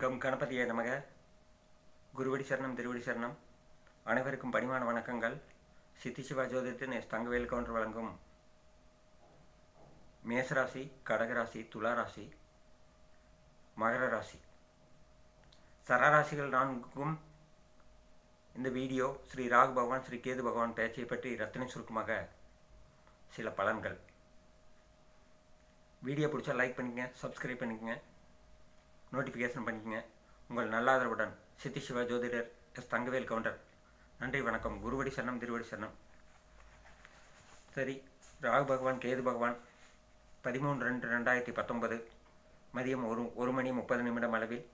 Come கணபதியே நமக குருவடி சரணம் திருவடி சரணம் அனைவருக்கும் பணிவான வணக்கங்கள் சித்தி சிவா ஜோதிடத்தின் எஸ் தங்கவேல் கவுண்டர் வழங்கும் மேசராசி கடகராசி துளாராசி மகர ராசி சரராசிகள் நான்கும் இந்த வீடியோ ஸ்ரீ ராகு பகவான் ஸ்ரீ கேது பகவான் பேச்சை பற்றி ரத்தின சுருக்கமாக சில பலன்கள் வீடியோ பிடிச்சா லைக் பண்ணிக்கங்க சப்ஸ்கிரைப் பண்ணிக்கங்க நோட்டிஃபிகேஷன் பண்ணிக்கங்க உங்கள் நல்லாதரவுடன் சித்தி சிவா ஜோதிடர் எஸ் தங்கவேல் கவுண்டர் நன்றி வணக்கம் குருவடி சரணம் திருவடி சரணம் சரி ராகு பகவான் கேது பகவான் பதிமூணு ரெண்டு ரெண்டாயிரத்தி பத்தொன்பது மதியம் ஒரு ஒரு மணி முப்பது நிமிடம் அளவில்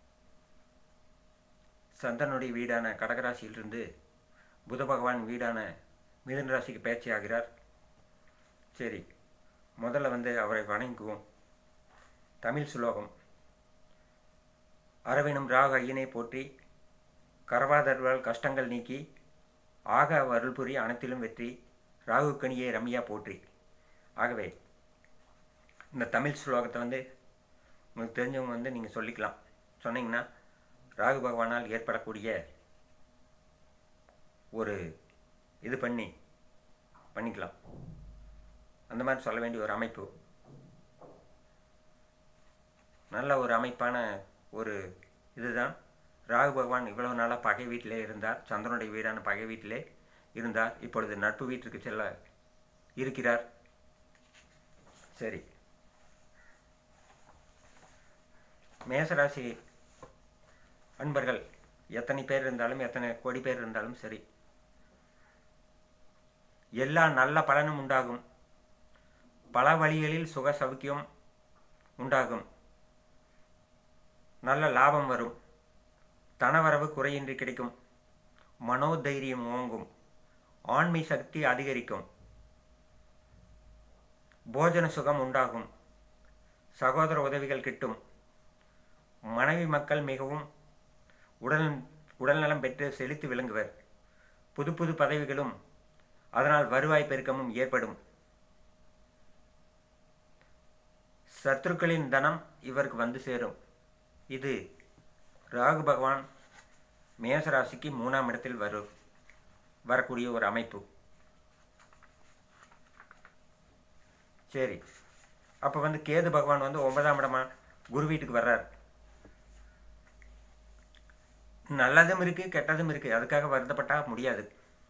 சந்தனுடைய வீடான கடகராசியிலிருந்து புத பகவான் வீடான மிதுன ராசிக்கு பயிற்சி ஆகிறார் சரி முதல்ல வந்து அவரை வணங்குவோம் தமிழ் சுலோகம் அரவினும் ராக ஐயனை போற்றி கரவாதர்வால் கஷ்டங்கள் நீக்கி ஆக அருள் புரி அனைத்திலும் வெற்றி ராகு கணியே ரம்யா போற்றி ஆகவே இந்த தமிழ் ஸ்லோகத்தை வந்து உங்களுக்கு தெரிஞ்சவங்க வந்து நீங்கள் சொல்லிக்கலாம் சொன்னீங்கன்னா ராகு பகவானால் ஏற்படக்கூடிய ஒரு இது பண்ணி பண்ணிக்கலாம் அந்த மாதிரி சொல்ல வேண்டிய ஒரு அமைப்பு நல்ல ஒரு அமைப்பான ஒரு இதுதான் ராகு பகவான் இவ்வளவு நாளாக பகை வீட்டிலே இருந்தார் சந்திரனுடைய வீடான பகை வீட்டிலே இருந்தார் இப்பொழுது நட்பு வீட்டிற்கு செல்ல இருக்கிறார் சரி மேசராசி அன்பர்கள் எத்தனை பேர் இருந்தாலும் எத்தனை கோடி பேர் இருந்தாலும் சரி எல்லா நல்ல பலனும் உண்டாகும் பல வழிகளில் சுக சௌக்கியம் உண்டாகும் நல்ல லாபம் வரும் தனவரவு குறையின்றி கிடைக்கும் மனோதைரியம் ஓங்கும் ஆண்மை சக்தி அதிகரிக்கும் போஜன சுகம் உண்டாகும் சகோதர உதவிகள் கிட்டும் மனைவி மக்கள் மிகவும் உடல் உடல்நலம் பெற்று செழித்து விளங்குவர் புது புது பதவிகளும் அதனால் வருவாய் பெருக்கமும் ஏற்படும் சத்துருக்களின் தனம் இவருக்கு வந்து சேரும் இது ராகு பகவான் மேசராசிக்கு மூணாம் இடத்தில் வரும் வரக்கூடிய ஒரு அமைப்பு சரி அப்போ வந்து கேது பகவான் வந்து ஒன்பதாம் இடமா குரு வீட்டுக்கு வர்றார் நல்லதும் இருக்கு கெட்டதும் இருக்கு அதுக்காக வருத்தப்பட்டா முடியாது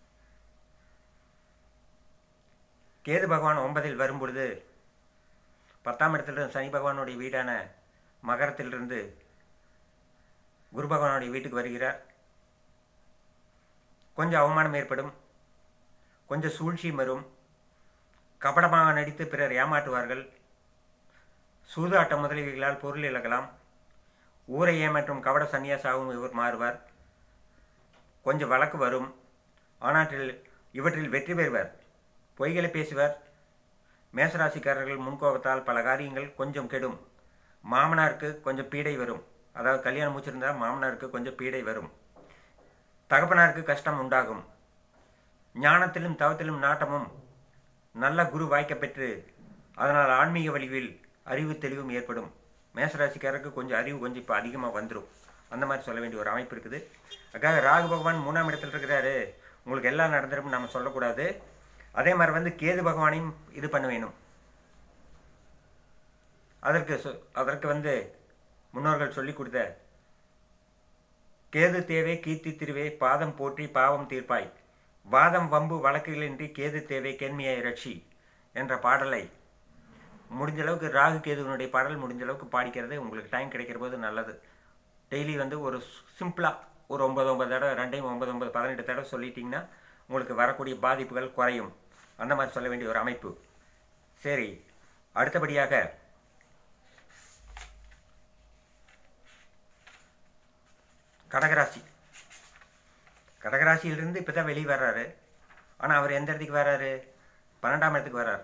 கேது பகவான் ஒன்பதில் வரும்பொழுது பத்தாம் இடத்திலிருந்து சனி பகவானுடைய வீடான மகரத்திலிருந்து குரு பகவானுடைய வீட்டுக்கு வருகிறார் கொஞ்சம் அவமானம் ஏற்படும் கொஞ்சம் சூழ்ச்சி வரும் கபடமாக நடித்து பிறர் ஏமாற்றுவார்கள் சூதாட்ட முதலீடுகளால் பொருள் இழக்கலாம் ஊரை ஏமாற்றும் கபட சன்னியாசாகவும் இவர் மாறுவார் கொஞ்சம் வழக்கு வரும் ஆனால் இவற்றில் வெற்றி பெறுவர் பொய்களை பேசுவர் மேசராசிக்காரர்கள் முன்கோபத்தால் பல காரியங்கள் கொஞ்சம் கெடும் மாமனாருக்கு கொஞ்சம் பீடை வரும் அதாவது கல்யாணம் முடிச்சிருந்தால் மாமனாருக்கு கொஞ்சம் பீடை வரும் தகப்பனாருக்கு கஷ்டம் உண்டாகும் ஞானத்திலும் தவத்திலும் நாட்டமும் நல்ல குரு வாய்க்க பெற்று அதனால் ஆன்மீக வழிவில் அறிவு தெளிவும் ஏற்படும் மேசராசிக்காரருக்கு கொஞ்சம் அறிவு கொஞ்சம் இப்போ அதிகமாக வந்துடும் அந்த மாதிரி சொல்ல வேண்டிய ஒரு அமைப்பு இருக்குது அதுக்காக ராகு பகவான் மூணாம் இடத்துல இருக்கிறாரு உங்களுக்கு எல்லாம் நடந்துடும் நம்ம சொல்லக்கூடாது அதே மாதிரி வந்து கேது பகவானையும் இது பண்ண வேணும் அதற்கு அதற்கு வந்து முன்னோர்கள் சொல்லி கொடுத்த கேது தேவை கீர்த்தி திருவே பாதம் போற்றி பாவம் தீர்ப்பாய் வாதம் வம்பு வழக்குகளின்றி கேது தேவை கேண்மையாய் ரட்சி என்ற பாடலை முடிஞ்ச அளவுக்கு ராகு கேதுவனுடைய பாடல் முடிஞ்ச அளவுக்கு பாடிக்கிறது உங்களுக்கு டைம் கிடைக்கிற போது நல்லது டெய்லி வந்து ஒரு சிம்பிளாக ஒரு ஒன்பது ஒன்பது தடவை ரெண்டையும் ஒன்பது ஒன்பது பதினெட்டு தடவை சொல்லிட்டிங்கன்னா உங்களுக்கு வரக்கூடிய பாதிப்புகள் குறையும் அந்த மாதிரி சொல்ல வேண்டிய ஒரு அமைப்பு சரி அடுத்தபடியாக கடகராசி கடகராசியிலிருந்து இப்போ தான் வெளியே வர்றாரு ஆனால் அவர் எந்த இடத்துக்கு வர்றாரு பன்னெண்டாம் இடத்துக்கு வர்றார்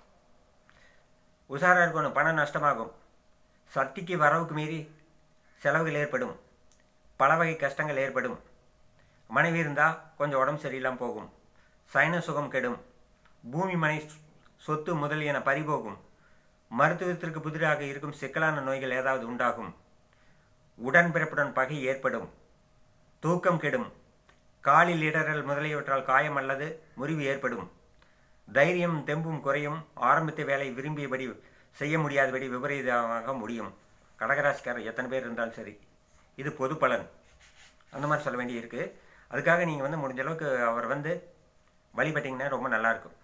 உஷாராக இருக்கணும் பணம் நஷ்டமாகும் சக்திக்கு வரவுக்கு மீறி செலவுகள் ஏற்படும் பல வகை கஷ்டங்கள் ஏற்படும் மனைவி இருந்தால் கொஞ்சம் உடம்பு சரியில்லாமல் போகும் சைன சுகம் கெடும் பூமி மனை சொத்து முதலியன என பறி போகும் மருத்துவத்திற்கு புதிராக இருக்கும் சிக்கலான நோய்கள் ஏதாவது உண்டாகும் உடன்பிறப்புடன் பகை ஏற்படும் தூக்கம் கெடும் காலில் இடறல் முதலியவற்றால் காயம் அல்லது முறிவு ஏற்படும் தைரியம் தெம்பும் குறையும் ஆரம்பித்த வேலை விரும்பியபடி செய்ய முடியாதபடி விபரீதமாக முடியும் கடகராசிக்காரர் எத்தனை பேர் இருந்தாலும் சரி இது பொது பலன் அந்த மாதிரி சொல்ல வேண்டி இருக்குது அதுக்காக நீங்கள் வந்து முடிஞ்ச அளவுக்கு அவர் வந்து வழிபட்டிங்கன்னா ரொம்ப நல்லாயிருக்கும்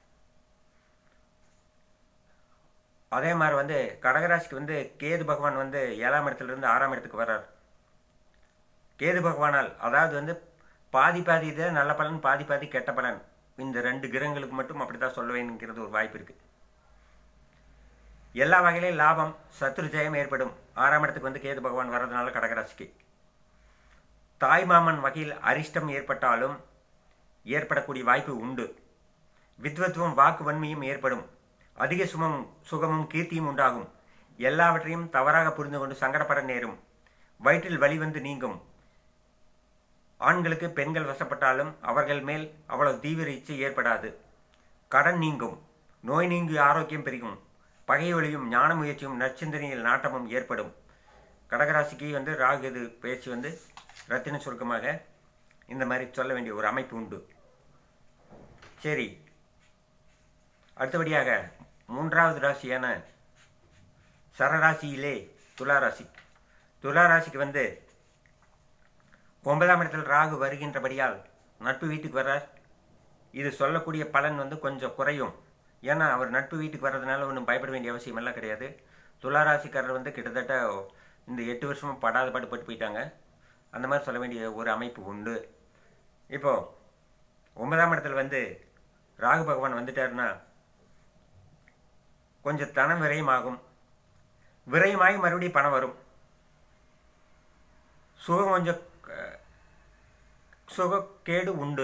அதே மாதிரி வந்து கடகராசிக்கு வந்து கேது பகவான் வந்து ஏழாம் இடத்துலேருந்து ஆறாம் இடத்துக்கு வர்றார் கேது பகவானால் அதாவது வந்து பாதி பாதி இது நல்ல பலன் பாதி பாதி கெட்ட பலன் இந்த ரெண்டு கிரகங்களுக்கு மட்டும் அப்படி தான் சொல்ல வேணுங்கிறது ஒரு வாய்ப்பு இருக்குது எல்லா வகையிலையும் லாபம் சத்ரு ஜெயம் ஏற்படும் ஆறாம் இடத்துக்கு வந்து கேது பகவான் வர்றதுனால கடகராசிக்கு தாய் மாமன் வகையில் அரிஷ்டம் ஏற்பட்டாலும் ஏற்படக்கூடிய வாய்ப்பு உண்டு வித்வத்துவம் வாக்கு வன்மையும் ஏற்படும் அதிக சுமம் சுகமும் கீர்த்தியும் உண்டாகும் எல்லாவற்றையும் தவறாக புரிந்து கொண்டு சங்கடப்பட நேரும் வயிற்றில் வலி வந்து நீங்கும் ஆண்களுக்கு பெண்கள் வசப்பட்டாலும் அவர்கள் மேல் அவ்வளவு தீவிர இச்சை ஏற்படாது கடன் நீங்கும் நோய் நீங்கி ஆரோக்கியம் பெருகும் பகை ஒளியும் ஞான முயற்சியும் நற்சிந்தனையில் நாட்டமும் ஏற்படும் கடகராசிக்கு வந்து ராகுது பேச்சு வந்து ரத்தின சுருக்கமாக இந்த மாதிரி சொல்ல வேண்டிய ஒரு அமைப்பு உண்டு சரி அடுத்தபடியாக மூன்றாவது ராசியான சரராசியிலே துளாராசி துளாராசிக்கு வந்து ஒன்பதாம் இடத்தில் ராகு வருகின்றபடியால் நட்பு வீட்டுக்கு வர்றார் இது சொல்லக்கூடிய பலன் வந்து கொஞ்சம் குறையும் ஏன்னா அவர் நட்பு வீட்டுக்கு வர்றதுனால ஒன்றும் பயப்பட வேண்டிய அவசியம் எல்லாம் கிடையாது துளாராசிக்காரர் வந்து கிட்டத்தட்ட இந்த எட்டு வருஷமும் படாத பாடுபட்டு போயிட்டாங்க அந்த மாதிரி சொல்ல வேண்டிய ஒரு அமைப்பு உண்டு இப்போது ஒன்பதாம் இடத்துல வந்து ராகு பகவான் வந்துட்டாருன்னா கொஞ்சம் தனம் விரயமாகும் விரயமாகி மறுபடியும் பணம் வரும் சுகம் கொஞ்சம் சுகக்கேடு உண்டு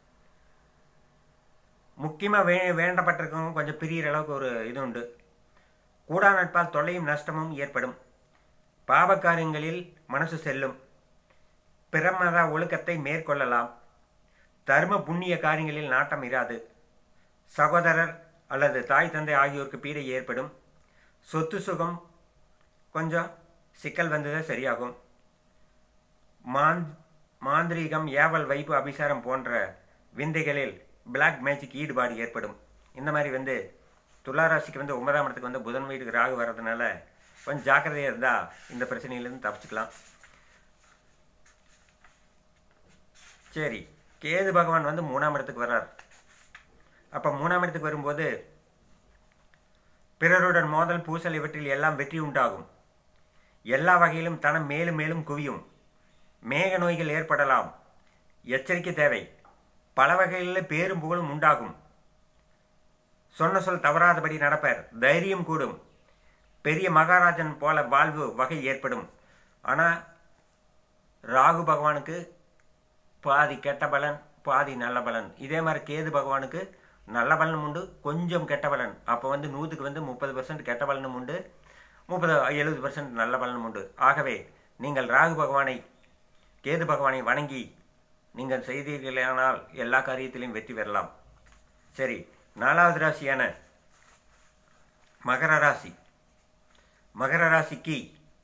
முக்கியமாக வே வேண்டப்பட்டிருக்கவங்க கொஞ்சம் பிரியிற அளவுக்கு ஒரு இது உண்டு கூடா நட்பால் தொல்லையும் நஷ்டமும் ஏற்படும் பாவக்காரியங்களில் மனசு செல்லும் பிரமத ஒழுக்கத்தை மேற்கொள்ளலாம் தர்ம புண்ணிய காரியங்களில் நாட்டம் இராது சகோதரர் அல்லது தாய் தந்தை ஆகியோருக்கு பீடை ஏற்படும் சொத்து சுகம் கொஞ்சம் சிக்கல் வந்ததே சரியாகும் மாந் மாந்திரீகம் ஏவல் வைப்பு அபிசாரம் போன்ற விந்தைகளில் பிளாக் மேஜிக் ஈடுபாடு ஏற்படும் இந்த மாதிரி வந்து துளாராசிக்கு வந்து ஒன்பதாம் இடத்துக்கு வந்து புதன் வீட்டுக்கு ராகு வர்றதுனால கொஞ்சம் ஜாக்கிரதையாக இருந்தால் இந்த பிரச்சனையிலேருந்து தப்பிச்சுக்கலாம் சரி கேது பகவான் வந்து மூணாம் இடத்துக்கு வர்றார் அப்போ மூணாம் இடத்துக்கு வரும்போது பிறருடன் மோதல் பூசல் இவற்றில் எல்லாம் வெற்றி உண்டாகும் எல்லா வகையிலும் தனம் மேலும் மேலும் குவியும் மேக நோய்கள் ஏற்படலாம் எச்சரிக்கை தேவை பல வகைகளில் பேரும் புகழும் உண்டாகும் சொன்ன சொல் தவறாதபடி நடப்பர் தைரியம் கூடும் பெரிய மகாராஜன் போல வாழ்வு வகை ஏற்படும் ஆனால் ராகு பகவானுக்கு பாதி கெட்ட பலன் பாதி நல்ல பலன் இதே மாதிரி கேது பகவானுக்கு நல்ல பலனும் உண்டு கொஞ்சம் கெட்ட பலன் அப்போ வந்து நூற்றுக்கு வந்து முப்பது பர்சன்ட் கெட்ட பலனும் உண்டு முப்பது எழுபது பர்சன்ட் நல்ல பலனும் உண்டு ஆகவே நீங்கள் ராகு பகவானை கேது பகவானை வணங்கி நீங்கள் செய்தீர்களானால் எல்லா காரியத்திலையும் வெற்றி பெறலாம் சரி நாலாவது ராசியான மகர ராசி மகர ராசிக்கு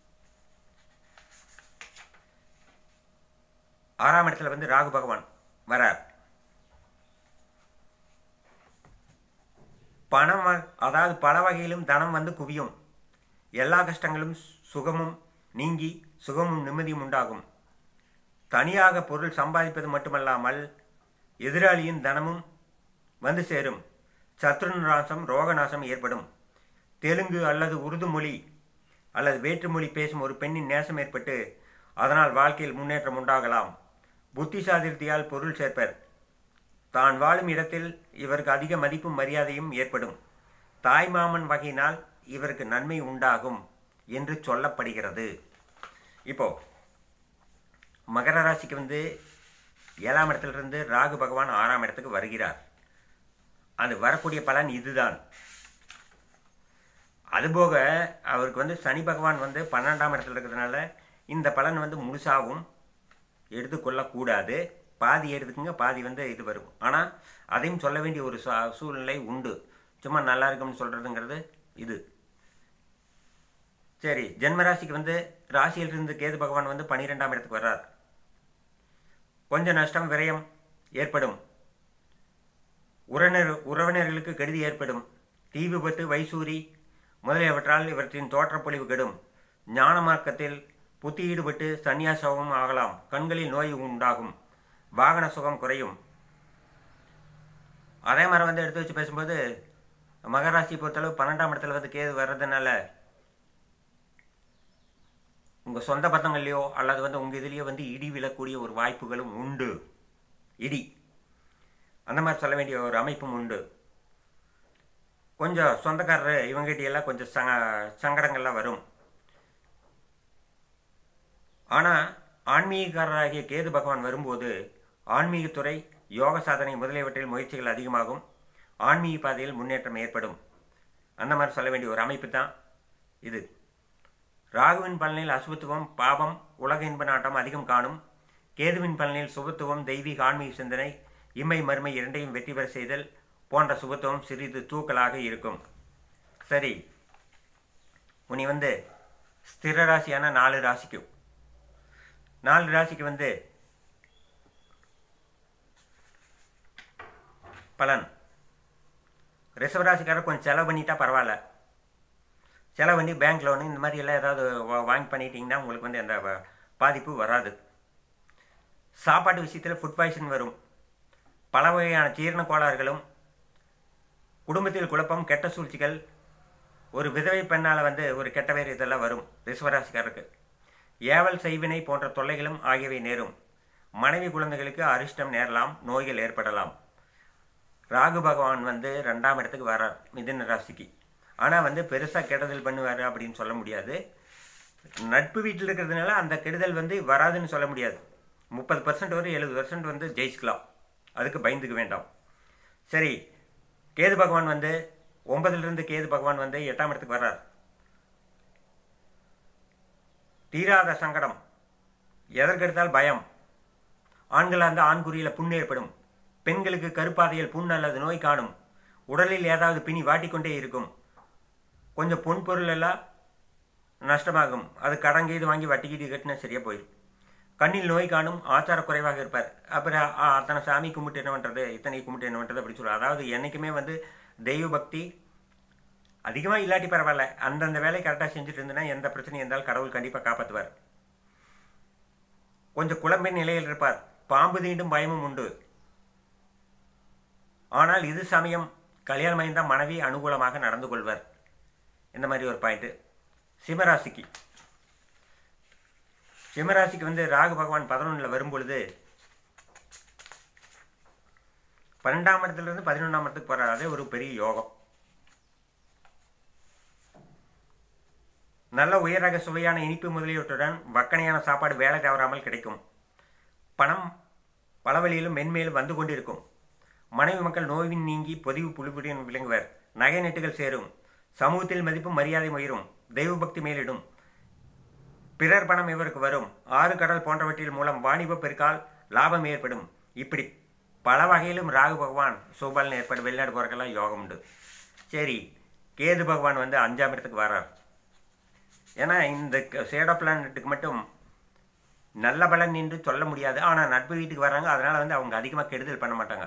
ஆறாம் இடத்துல வந்து ராகு பகவான் வரார் பணம் அதாவது பல வகையிலும் தனம் வந்து குவியும் எல்லா கஷ்டங்களும் சுகமும் நீங்கி சுகமும் நிம்மதியும் உண்டாகும் தனியாக பொருள் சம்பாதிப்பது மட்டுமல்லாமல் எதிராளியின் தனமும் வந்து சேரும் சத்ருநாசம் ரோகநாசம் ஏற்படும் தெலுங்கு அல்லது உருது மொழி அல்லது வேற்று மொழி பேசும் ஒரு பெண்ணின் நேசம் ஏற்பட்டு அதனால் வாழ்க்கையில் முன்னேற்றம் உண்டாகலாம் புத்தி சாதிர்த்தியால் பொருள் சேர்ப்பர் தான் வாழும் இடத்தில் இவருக்கு அதிக மதிப்பும் மரியாதையும் ஏற்படும் தாய் மாமன் வகையினால் இவருக்கு நன்மை உண்டாகும் என்று சொல்லப்படுகிறது இப்போ மகர ராசிக்கு வந்து ஏழாம் இடத்திலிருந்து ராகு பகவான் ஆறாம் இடத்துக்கு வருகிறார் அது வரக்கூடிய பலன் இதுதான் அதுபோக அவருக்கு வந்து சனி பகவான் வந்து பன்னெண்டாம் இடத்துல இருக்கிறதுனால இந்த பலன் வந்து முழுசாகவும் எடுத்துக்கொள்ளக்கூடாது பாதி எடுத்துக்கங்க பாதி வந்து இது வரும் ஆனால் அதையும் சொல்ல வேண்டிய ஒரு சூழ்நிலை உண்டு சும்மா நல்லா இருக்கும்னு சொல்கிறதுங்கிறது இது சரி ஜென்ம ராசிக்கு வந்து ராசியிலிருந்து கேது பகவான் வந்து பன்னிரெண்டாம் இடத்துக்கு வர்றார் கொஞ்சம் நஷ்டம் விரயம் ஏற்படும் உறவினர் உறவினர்களுக்கு கெடுதி ஏற்படும் தீ விபத்து வைசூரி முதலியவற்றால் இவற்றின் தோற்றப்பொழிவு கெடும் ஞான மார்க்கத்தில் புத்தி ஈடுபட்டு சந்நியாசமும் ஆகலாம் கண்களில் நோய் உண்டாகும் வாகன சுகம் குறையும் அதே மாதிரி வந்து எடுத்து வச்சு பேசும்போது மகராசி பொறுத்தளவு பன்னெண்டாம் இடத்துல வந்து கேது வர்றதுனால உங்கள் சொந்த பந்தங்கள்லையோ அல்லது வந்து உங்கள் இதுலேயோ வந்து இடி விழக்கூடிய ஒரு வாய்ப்புகளும் உண்டு இடி அந்த மாதிரி சொல்ல வேண்டிய ஒரு அமைப்பும் உண்டு கொஞ்சம் சொந்தக்காரர் இவங்ககிட்ட எல்லாம் கொஞ்சம் சங்க சங்கடங்கள்லாம் வரும் ஆனால் ஆன்மீகக்காரராகிய கேது பகவான் வரும்போது ஆன்மீகத்துறை யோக சாதனை முதலியவற்றில் முயற்சிகள் அதிகமாகும் ஆன்மீக பாதையில் முன்னேற்றம் ஏற்படும் அந்த மாதிரி சொல்ல வேண்டிய ஒரு அமைப்பு தான் இது ராகுவின் பலனில் அசுபத்துவம் பாவம் உலக இன்ப நாட்டம் அதிகம் காணும் கேதுவின் பலனில் சுபத்துவம் தெய்வீக ஆன்மீக சிந்தனை இம்மை மறுமை இரண்டையும் வெற்றி பெற செய்தல் போன்ற சுபத்துவம் சிறிது தூக்கலாக இருக்கும் சரி உனி வந்து ஸ்திர ராசியான நாலு ராசிக்கும் நாலு ராசிக்கு வந்து பலன் ரிசர்வ் ராசிக்காரர் கொஞ்சம் செலவு பண்ணிட்டா பரவாயில்ல செலவு பண்ணி பேங்க் லோனு இந்த மாதிரி எல்லாம் ஏதாவது வா- வாங்கி பண்ணிட்டீங்கன்னா உங்களுக்கு வந்து அந்த வ- பாதிப்பு வராது சாப்பாட்டு விஷயத்தில் ஃபுட் பாய்சன் வரும் பல வகையான ஜீரண கோளாறுகளும் குடும்பத்தில் குழப்பம் கெட்ட சூழ்ச்சிகள் ஒரு விதவை பெண்ணால் வந்து ஒரு கெட்ட பேர் இதெல்லாம் வரும் ரிசவராசிக்காரருக்கு ஏவல் செய்வினை போன்ற தொல்லைகளும் ஆகியவை நேரும் மனைவி குழந்தைகளுக்கு அரிஷ்டம் நேரலாம் நோய்கள் ஏற்படலாம் ராகு பகவான் வந்து ரெண்டாம் இடத்துக்கு வரார் மிதுன ராசிக்கு ஆனால் வந்து பெருசாக கெடுதல் பண்ணுவார் அப்படின்னு சொல்ல முடியாது நட்பு வீட்டில் இருக்கிறதுனால அந்த கெடுதல் வந்து வராதுன்னு சொல்ல முடியாது முப்பது பர்சன்ட் வரை எழுபது பர்சன்ட் வந்து ஜெயிச்சுக்கலாம் அதுக்கு பயந்துக்க வேண்டாம் சரி கேது பகவான் வந்து ஒன்பதுலேருந்து கேது பகவான் வந்து எட்டாம் இடத்துக்கு வர்றார் தீராத சங்கடம் எதற்கெடுத்தால் பயம் ஆண்களாக இருந்தால் ஆண்குறியில் புண் ஏற்படும் பெண்களுக்கு கருப்பாதையில் புண் அல்லது நோய் காணும் உடலில் ஏதாவது பிணி வாட்டிக்கொண்டே இருக்கும் கொஞ்சம் பொன் பொருள் எல்லாம் நஷ்டமாகும் அது கடன் கீது வாங்கி வட்டி கீது கட்டினா சரியாக போயிடும் கண்ணில் நோய் காணும் ஆச்சார குறைவாக இருப்பார் அப்புறம் ஆ, அத்தனை சாமி கும்பிட்டு என்ன பண்ணுறது இத்தனை கும்பிட்டு என்ன பண்ணுறது அப்படின்னு சொல்லுவார் அதாவது என்றைக்குமே வந்து தெய்வ பக்தி அதிகமாக இல்லாட்டி பரவாயில்ல அந்தந்த வேலையை கரெக்டாக செஞ்சுட்டு இருந்தேன்னா எந்த பிரச்சனையும் இருந்தாலும் கடவுள் கண்டிப்பாக காப்பாற்றுவார் கொஞ்சம் குழம்பின் நிலையில் இருப்பார் பாம்பு தீண்டும் பயமும் உண்டு ஆனால் இது சமயம் கல்யாணம் தான் மனைவி அனுகூலமாக நடந்து கொள்வர் இந்த மாதிரி ஒரு பாயிண்ட்டு சிம்மராசிக்கு சிம்மராசிக்கு வந்து ராகு பகவான் பதினொன்றில் வரும்பொழுது பன்னெண்டாம் இடத்துலேருந்து பதினொன்றாம் இடத்துக்கு போகிறார் அதே ஒரு பெரிய யோகம் நல்ல உயரக சுவையான இனிப்பு முதலியவற்றுடன் வக்கனையான சாப்பாடு வேலை தவறாமல் கிடைக்கும் பணம் பல வழியிலும் மென்மேலும் வந்து கொண்டிருக்கும் மனைவி மக்கள் நோய்வின் நீங்கி பொதிவு புலிபுடன் விளங்குவர் நகை நெட்டுகள் சேரும் சமூகத்தில் மதிப்பும் மரியாதை உயரும் தெய்வ பக்தி மேலிடும் பிறர் பணம் இவருக்கு வரும் ஆறு கடல் போன்றவற்றின் மூலம் வாணிப பெருக்கால் லாபம் ஏற்படும் இப்படி பல வகையிலும் ராகு பகவான் சோபாலன் ஏற்படும் வெளிநாடு போறக்கெல்லாம் யோகம் உண்டு சரி கேது பகவான் வந்து அஞ்சாம் இடத்துக்கு வரார் ஏன்னா இந்த சேடோ பிளானட்டுக்கு மட்டும் நல்ல பலன் என்று சொல்ல முடியாது ஆனால் நட்பு வீட்டுக்கு வராங்க அதனால் வந்து அவங்க அதிகமாக கெடுதல் பண்ண மாட்டாங்க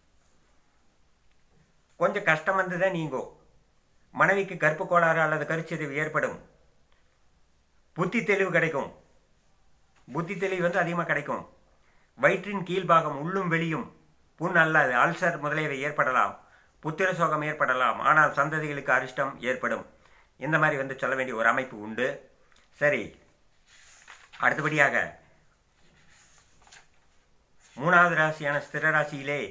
கொஞ்சம் கஷ்டம் வந்து தான் நீங்கும் மனைவிக்கு கற்பு கோளாறு அல்லது கருச்சிதைவு ஏற்படும் புத்தி தெளிவு கிடைக்கும் புத்தி தெளிவு வந்து அதிகமாக கிடைக்கும் வயிற்றின் கீழ்பாகம் உள்ளும் வெளியும் புண் அல்லது அல்சர் முதலியவை ஏற்படலாம் புத்திர சோகம் ஏற்படலாம் ஆனால் சந்ததிகளுக்கு அரிஷ்டம் ஏற்படும் இந்த மாதிரி வந்து சொல்ல வேண்டிய ஒரு அமைப்பு உண்டு சரி அடுத்தபடியாக மூணாவது ராசியான ஸ்திர ராசியிலே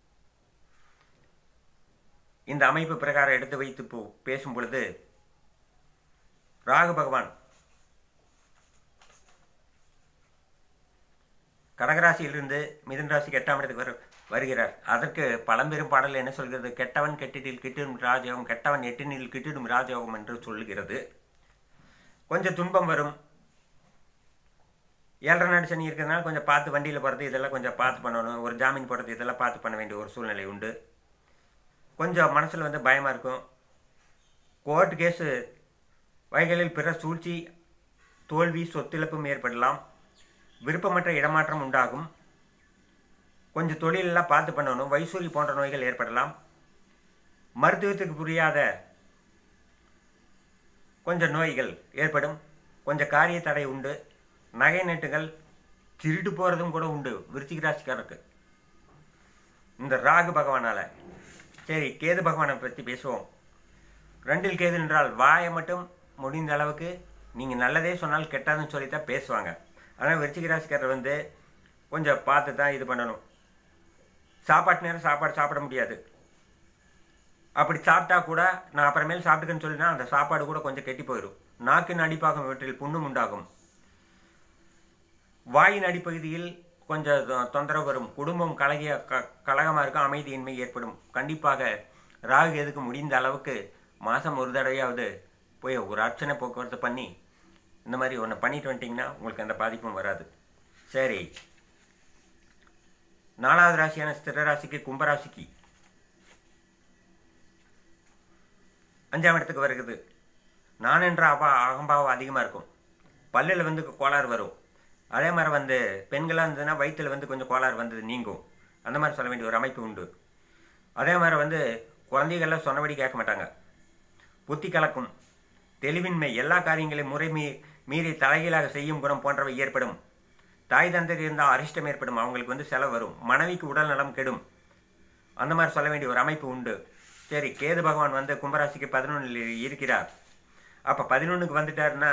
இந்த அமைப்பு பிரகாரம் எடுத்து வைத்து போ பேசும் பொழுது ராகு பகவான் கடகராசியிலிருந்து மிதுன் ராசிக்கு எட்டாம் இடத்துக்கு வரு வருகிறார் அதற்கு பழம்பெரும் பாடல் என்ன சொல்கிறது கெட்டவன் கெட்டிடில் கிட்டிடும் ராஜயோகம் கெட்டவன் எட்டினில் கிட்டிடும் ராஜயோகம் என்று சொல்லுகிறது கொஞ்சம் துன்பம் வரும் ஏழரை நாடு சனி இருக்கிறதுனால கொஞ்சம் பார்த்து வண்டியில் போகிறது இதெல்லாம் கொஞ்சம் பார்த்து பண்ணணும் ஒரு ஜாமீன் போடுறது இதெல்லாம் பார்த்து பண்ண வேண்டிய ஒரு சூழ்நிலை உண்டு கொஞ்சம் மனசில் வந்து பயமாக இருக்கும் கோர்ட் கேஸு வகைகளில் பிற சூழ்ச்சி தோல்வி சொத்திழப்பும் ஏற்படலாம் விருப்பமற்ற இடமாற்றம் உண்டாகும் கொஞ்சம் தொழிலெல்லாம் பார்த்து பண்ணணும் வைசூரி போன்ற நோய்கள் ஏற்படலாம் மருத்துவத்துக்கு புரியாத கொஞ்சம் நோய்கள் ஏற்படும் கொஞ்சம் காரிய தடை உண்டு நகை நட்டுகள் திருட்டு போகிறதும் கூட உண்டு விருச்சிக ராசிக்காரருக்கு இந்த ராகு பகவானால் சரி கேது பகவானை பற்றி பேசுவோம் ரெண்டில் கேது என்றால் வாயை மட்டும் முடிந்த அளவுக்கு நீங்கள் நல்லதே சொன்னால் கெட்டதுன்னு சொல்லித்தான் பேசுவாங்க ஆனால் விருச்சிக ராசிக்காரர் வந்து கொஞ்சம் பார்த்து தான் இது பண்ணணும் சாப்பாட்டு நேரம் சாப்பாடு சாப்பிட முடியாது அப்படி சாப்பிட்டா கூட நான் அப்புறமேல் சாப்பிட்டுக்கன்னு சொல்லினா அந்த சாப்பாடு கூட கொஞ்சம் கெட்டி போயிடும் நாக்கின் அடிப்பாகும் இவற்றில் புண்ணும் உண்டாகும் வாயின் அடிப்பகுதியில் கொஞ்சம் தொ- தொந்தரவு வரும் குடும்பம் கலகிய க கலகமாக இருக்கும் அமைதியின்மை ஏற்படும் கண்டிப்பாக ராகு எதுக்கு முடிந்த அளவுக்கு மாதம் ஒரு தடவையாவது போய் ஒரு அர்ச்சனை போக்குவரத்து பண்ணி இந்த மாதிரி ஒன்று பண்ணிட்டு வந்துட்டிங்கன்னா உங்களுக்கு எந்த பாதிப்பும் வராது சரி நாலாவது ராசியான ஸ்திர ராசிக்கு கும்பராசிக்கு அஞ்சாம் இடத்துக்கு வருகிறது நான் என்ற அவா அகம்பாவம் அதிகமாக இருக்கும் பல்லில் வந்து கோளாறு வரும் அதே மாதிரி வந்து பெண்களாக இருந்ததுன்னா வயிற்றில் வந்து கொஞ்சம் கோளாறு வந்தது நீங்கும் அந்த மாதிரி சொல்ல வேண்டிய ஒரு அமைப்பு உண்டு அதே மாதிரி வந்து குழந்தைகள்லாம் சொன்னபடி கேட்க மாட்டாங்க புத்தி கலக்கும் தெளிவின்மை எல்லா காரியங்களையும் முறை மீ மீறி தலைகீழாக செய்யும் குணம் போன்றவை ஏற்படும் தாய் தந்தர் இருந்தால் அரிஷ்டம் ஏற்படும் அவங்களுக்கு வந்து செலவு வரும் மனைவிக்கு உடல் நலம் கெடும் அந்த மாதிரி சொல்ல வேண்டிய ஒரு அமைப்பு உண்டு சரி கேது பகவான் வந்து கும்பராசிக்கு பதினொன்றில் இருக்கிறார் அப்போ பதினொன்றுக்கு வந்துட்டாருன்னா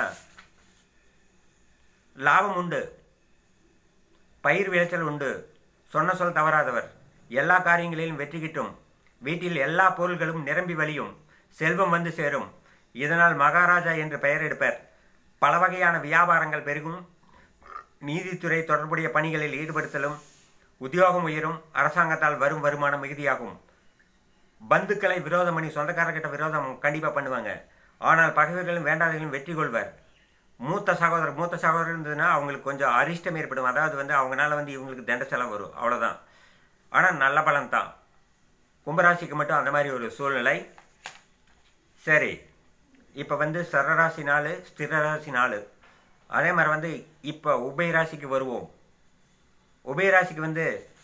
லாபம் உண்டு பயிர் விளைச்சல் உண்டு சொன்ன சொல் தவறாதவர் எல்லா காரியங்களிலும் வெற்றி கிட்டும் வீட்டில் எல்லா பொருள்களும் நிரம்பி வழியும் செல்வம் வந்து சேரும் இதனால் மகாராஜா என்று பெயர் எடுப்பர் பல வகையான வியாபாரங்கள் பெருகும் நீதித்துறை தொடர்புடைய பணிகளில் ஈடுபடுத்தலும் உத்தியோகம் உயரும் அரசாங்கத்தால் வரும் வருமானம் மிகுதியாகும் பந்துக்களை விரோதம் பண்ணி சொந்தக்காரர்கிட்ட விரோதம் கண்டிப்பாக பண்ணுவாங்க ஆனால் பகைவர்களும் வேண்டாதவர்களும் வெற்றி கொள்வர் மூத்த சகோதரர் மூத்த சகோதரர் இருந்ததுன்னா அவங்களுக்கு கொஞ்சம் அரிஷ்டம் ஏற்படும் அதாவது வந்து அவங்களால வந்து இவங்களுக்கு தண்ட செலவு வரும் அவ்வளோதான் ஆனால் நல்ல பலன் தான் கும்பராசிக்கு மட்டும் அந்த மாதிரி ஒரு சூழ்நிலை சரி இப்போ வந்து சரராசி நாலு ஸ்திரராசி நாலு அதே மாதிரி வந்து இப்போ உபயராசிக்கு வருவோம் உபயராசிக்கு வந்து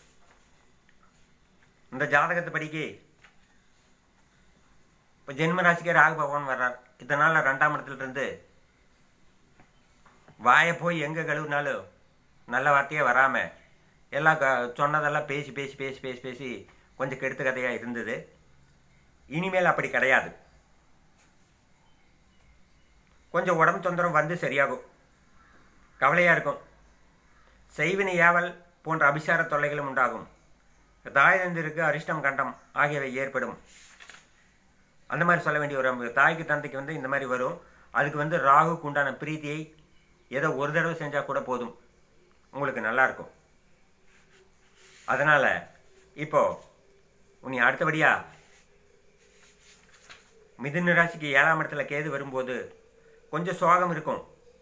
இந்த ஜாதகத்தை படிக்கி இப்போ ஜென்ம ராசிக்கு ராகு பகவான் வர்றார் இதனால் ரெண்டாம் இடத்துல இருந்து வாயை போய் எங்கே கழுவுனாலும் நல்ல வார்த்தையே வராமல் எல்லாம் க சொன்னதெல்லாம் பேசி பேசி பேசி பேசி பேசி கொஞ்சம் கெடுத்து கதையாக இருந்தது இனிமேல் அப்படி கிடையாது கொஞ்சம் உடம்பு தொந்தரவு வந்து சரியாகும் கவலையாக இருக்கும் செய்வினை ஏவல் போன்ற அபிசார தொல்லைகளும் உண்டாகும் தாயதந்திற்கு அரிஷ்டம் கண்டம் ஆகியவை ஏற்படும் அந்த மாதிரி சொல்ல வேண்டிய ஒரு அமைப்பு. தாய்க்கு தந்தைக்கு வந்து இந்த மாதிரி வரும் அதுக்கு வந்து ராகுக்கு உண்டான பிரீத்தியை ஏதோ ஒரு தடவை செஞ்சால் கூட போதும் உங்களுக்கு நல்லா இருக்கும் அதனால் இப்போ உனி அடுத்தபடியா மிதுன ராசிக்கு ஏழாம் இடத்துல கேது வரும்போது கொஞ்சம் சோகம் இருக்கும்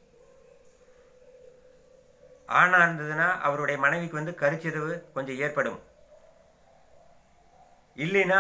ஆணா இருந்ததுன்னா அவருடைய மனைவிக்கு வந்து கருச்சிதவு கொஞ்சம் ஏற்படும் இல்லைன்னா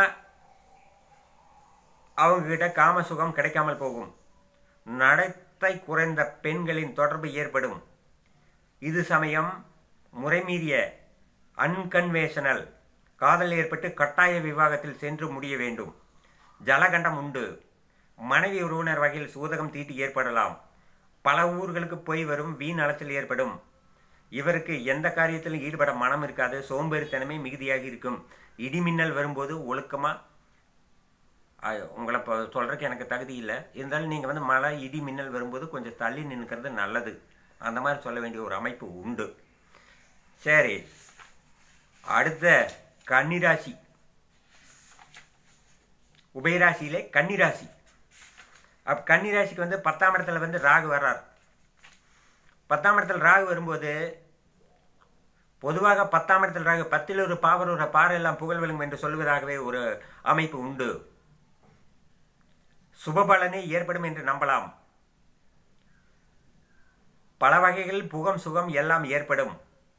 அவங்க கிட்ட காம சுகம் கிடைக்காமல் போகும் நடத்தை குறைந்த பெண்களின் தொடர்பு ஏற்படும் இது சமயம் முறைமீறிய அன்கன்வேஷனல் காதல் ஏற்பட்டு கட்டாய விவாகத்தில் சென்று முடிய வேண்டும் ஜலகண்டம் உண்டு மனைவி உறவினர் வகையில் சூதகம் தீட்டு ஏற்படலாம் பல ஊர்களுக்கு போய் வரும் வீண் அலைச்சல் ஏற்படும் இவருக்கு எந்த காரியத்திலும் ஈடுபட மனம் இருக்காது சோம்பேறித்தனமே மிகுதியாக இருக்கும் இடிமின்னல் வரும்போது ஒழுக்கமாக அ- உங்களை இப்போ சொல்கிறதுக்கு எனக்கு தகுதி இல்லை இருந்தாலும் நீங்கள் வந்து மழை இடி மின்னல் வரும்போது கொஞ்சம் தள்ளி நின்னுக்கிறது நல்லது அந்த மாதிரி சொல்ல வேண்டிய ஒரு அமைப்பு உண்டு சரி அடுத்த கன்னிராசி உபயராசியிலே கன்னிராசி அப்போ கன்னிராசிக்கு வந்து பத்தாம் இடத்துல வந்து ராகு வர்றார் பத்தாம் இடத்துல ராகு வரும்போது பொதுவாக பத்தாம் இடத்தில் ராகு பத்தில் ஒரு பாவர் ஒரு பாறை எல்லாம் புகழ் விளங்கும் என்று சொல்வதாகவே ஒரு அமைப்பு உண்டு சுபபலனே ஏற்படும் என்று நம்பலாம் பல வகைகளில் புகம் சுகம் எல்லாம் ஏற்படும்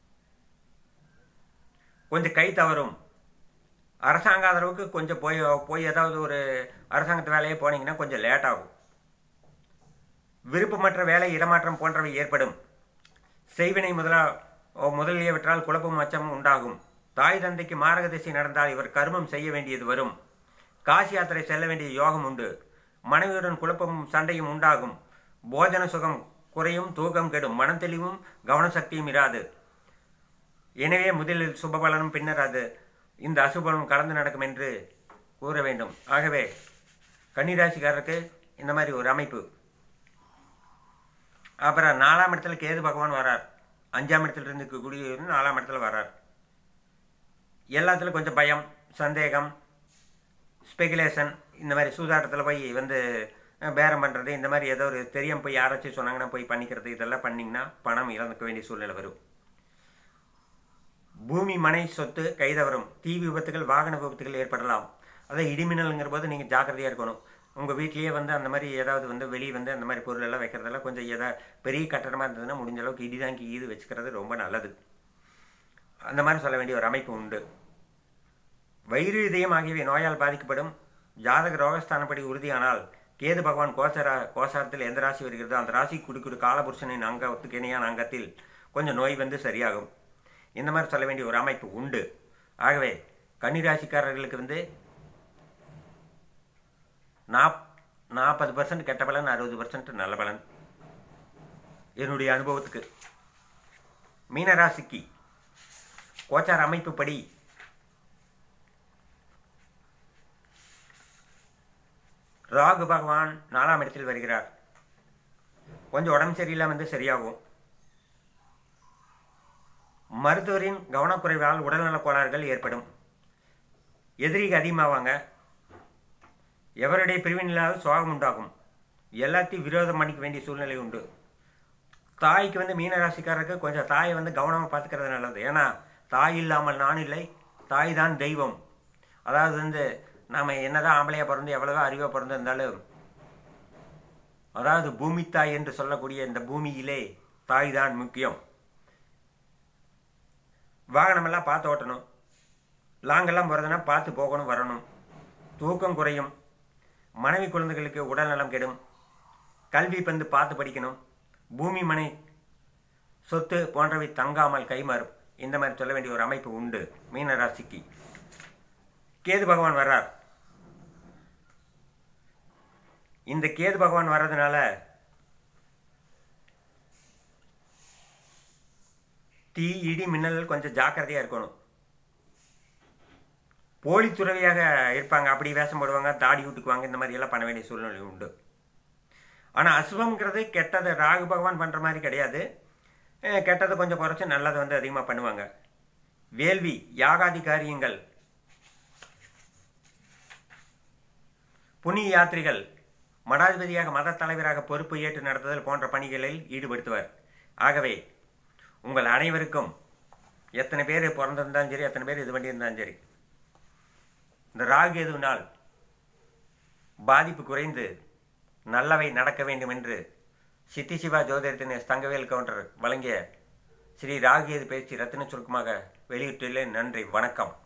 கொஞ்சம் கை தவறும் அரசாங்க ஆதரவுக்கு கொஞ்சம் போய் போய் ஏதாவது ஒரு அரசாங்கத்து வேலையே போனீங்கன்னா கொஞ்சம் லேட் ஆகும் விருப்பமற்ற வேலை இடமாற்றம் போன்றவை ஏற்படும் செய்வினை முதலா ஓ, முதலியவற்றால் குழப்பம் அச்சம் உண்டாகும் தாய் தந்தைக்கு மாரக திசை நடந்தால் இவர் கர்மம் செய்ய வேண்டியது வரும் காசி யாத்திரை செல்ல வேண்டிய யோகம் உண்டு மனைவியுடன் குழப்பமும் சண்டையும் உண்டாகும் போஜன சுகம் குறையும் தூக்கம் கெடும் மனம் தெளிவும் கவன சக்தியும் இராது எனவே முதலில் சுபபலனும் பின்னர் அது இந்த அசுபலனும் கலந்து நடக்கும் என்று கூற வேண்டும் ஆகவே கன்னிராசிக்காரருக்கு இந்த மாதிரி ஒரு அமைப்பு அப்புறம் நாலாம் இடத்துல கேது பகவான் வரார் அஞ்சாம் இடத்துல இருந்து இருக்கக்கூடிய நாலாம் இடத்துல வரார் எல்லாத்துலையும் கொஞ்சம் பயம் சந்தேகம் ஸ்பெகுலேஷன் இந்த மாதிரி சூதாட்டத்தில் போய் வந்து அஹ், பேரம் பண்ணுறது இந்த மாதிரி ஏதோ ஒரு தெரியாம போய் யாராச்சும் சொன்னாங்கன்னா போய் பண்ணிக்கிறது இதெல்லாம் பண்ணிங்கன்னா பணம் இழந்துக்க வேண்டிய சூழ்நிலை வரும் பூமி மனை சொத்து கைதவரும் தீ விபத்துகள் வாகன விபத்துகள் ஏற்படலாம் அதை இடிமின்னலுங்கிற போது நீங்கள் ஜாக்கிரதையாக இருக்கணும் உங்கள் வீட்லேயே வந்து அந்த மாதிரி ஏதாவது வந்து வெளியே வந்து அந்த மாதிரி பொருள் எல்லாம் வைக்கிறதெல்லாம் கொஞ்சம் எதா பெரிய கட்டடமாக இருந்ததுன்னா முடிஞ்ச அளவுக்கு இடி தாங்கி ஈது வச்சுக்கிறது ரொம்ப நல்லது அந்த மாதிரி சொல்ல வேண்டிய ஒரு அமைப்பு உண்டு வயிறு இதயம் ஆகியவை நோயால் பாதிக்கப்படும் ஜாதக ரோகஸ்தானப்படி உறுதியானால் கேது பகவான் கோசரா கோசாரத்தில் எந்த ராசி வருகிறதோ அந்த ராசி குடிக்குடு காலபுருஷனின் அங்கத்துக்கு இணையான அங்கத்தில் கொஞ்சம் நோய் வந்து சரியாகும் இந்த மாதிரி சொல்ல வேண்டிய ஒரு அமைப்பு உண்டு ஆகவே கன்னிராசிக்காரர்களுக்கு வந்து நாப் நாற்பது பர்சன்ட் கெட்ட பலன் அறுபது பர்சன்ட் நல்ல பலன் என்னுடைய அனுபவத்துக்கு மீனராசிக்கு கோச்சார அமைப்புப்படி ராகு பகவான் நாலாம் இடத்தில் வருகிறார் கொஞ்சம் உடம்பு சரியில்லாம வந்து சரியாகும் மருத்துவரின் கவனக்குறைவால் உடல்நலக் கோளாறுகள் ஏற்படும் எதிரிகள் அதிகமாவாங்க எவருடைய பிரிவினில்லாத சோகம் உண்டாகும் எல்லாத்தையும் விரோதம் பண்ணிக்க வேண்டிய சூழ்நிலை உண்டு தாய்க்கு வந்து மீனராசிக்காரருக்கு கொஞ்சம் தாயை வந்து கவனமாக பார்த்துக்கிறது நல்லது ஏன்னா தாய் இல்லாமல் நான் இல்லை தாய் தான் தெய்வம் அதாவது வந்து நாம் என்னதான் ஆம்பளையாக பிறந்து எவ்வளவோ அறிவாக பிறந்திருந்தாலும் அதாவது பூமி தாய் என்று சொல்லக்கூடிய இந்த பூமியிலே தாய் தான் முக்கியம் வாகனமெல்லாம் பார்த்து ஓட்டணும் லாங்கெல்லாம் போகிறதுனா பார்த்து போகணும் வரணும் தூக்கம் குறையும் மனைவி குழந்தைகளுக்கு உடல்நலம் கெடும் கல்வி பந்து பார்த்து படிக்கணும் பூமி மனை சொத்து போன்றவை தங்காமல் கைமாறும் இந்த மாதிரி சொல்ல வேண்டிய ஒரு அமைப்பு உண்டு மீன ராசிக்கு கேது பகவான் வர்றார் இந்த கேது பகவான் வர்றதுனால தீ இடி மின்னல் கொஞ்சம் ஜாக்கிரதையா இருக்கணும் போலி துறவியாக இருப்பாங்க அப்படி வேஷம் போடுவாங்க தாடி விட்டுக்குவாங்க இந்த மாதிரி எல்லாம் பண்ண வேண்டிய சூழ்நிலை உண்டு ஆனால் அசுபம்ங்கிறது கெட்டது ராகு பகவான் பண்ணுற மாதிரி கிடையாது அஹ் கெட்டதை கொஞ்சம் குறைச்சி நல்லதை வந்து அதிகமாக பண்ணுவாங்க வேள்வி யாகாதி காரியங்கள் புண்ணிய யாத்திரைகள் மடாதிபதியாக மத தலைவராக பொறுப்பு ஏற்று நடத்துதல் போன்ற பணிகளில் ஈடுபடுத்துவர் ஆகவே உங்கள் அனைவருக்கும் எத்தனை பேர் பிறந்திருந்தாலும் சரி எத்தனை பேர் இது பண்ணியிருந்தாலும் சரி இந்த ராகு எதுவினால் பாதிப்பு குறைந்து நல்லவை நடக்க வேண்டும் என்று சித்தி சிவா ஜோதிடத்தின் எஸ் தங்கவேல் கவுண்டர் வழங்கிய ஸ்ரீ ராகு எது பேச்சு ரத்தின சுருக்கமாக வெளியிட்டுள்ளேன் நன்றி வணக்கம்